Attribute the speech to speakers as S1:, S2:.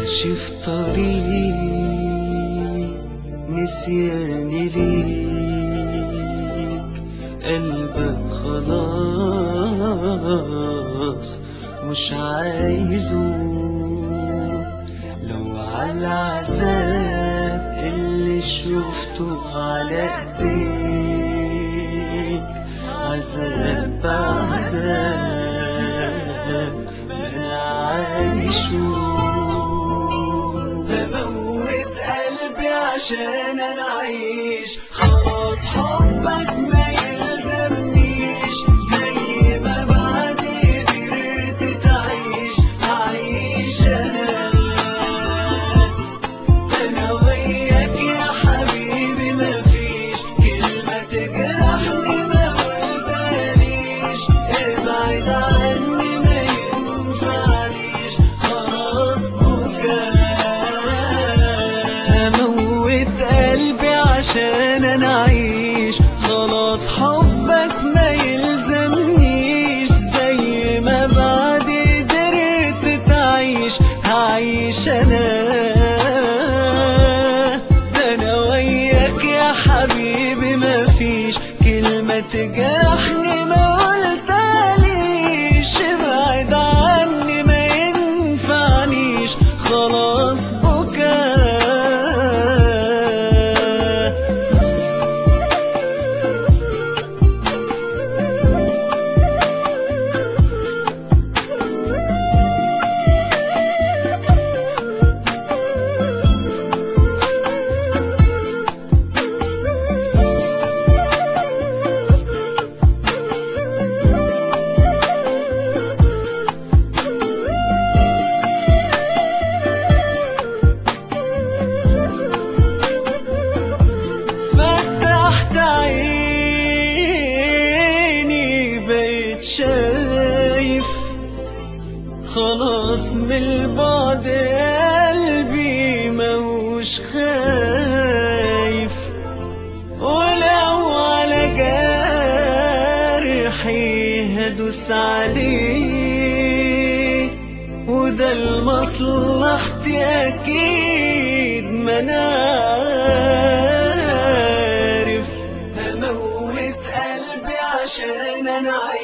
S1: ماشي في طريق نسياني ليك قلبك خلاص مش عايزه لو على العذاب اللي شفته على ايديك عذاب بعذاب ما انا عايشه بموت قلبي عشان انا اعيش خلاص حبك ما يلزمنيش زي ما بعد قدرت تعيش هعيش انا انا وياك يا حبيبي مفيش كلمة تجرحني ما قلتهاليش ابعد عني ما ينفعنيش خلاص بكاء اموت قلبي عشان انا اعيش خلاص حبك ما يلزمنيش زي ما بعد قدرت تعيش هعيش انا ده انا وياك يا حبيبي مفيش كلمة تجرحني ما قلتهاليش ابعد عني ما ينفعنيش خلاص بكاء فتحت عيني بقيت شايف خلاص من البعد قلبي موش خايف ولو على جرحي هدوس عليه وده لمصلحتي اكيد ما انا عارف هموت قلبي عشان انا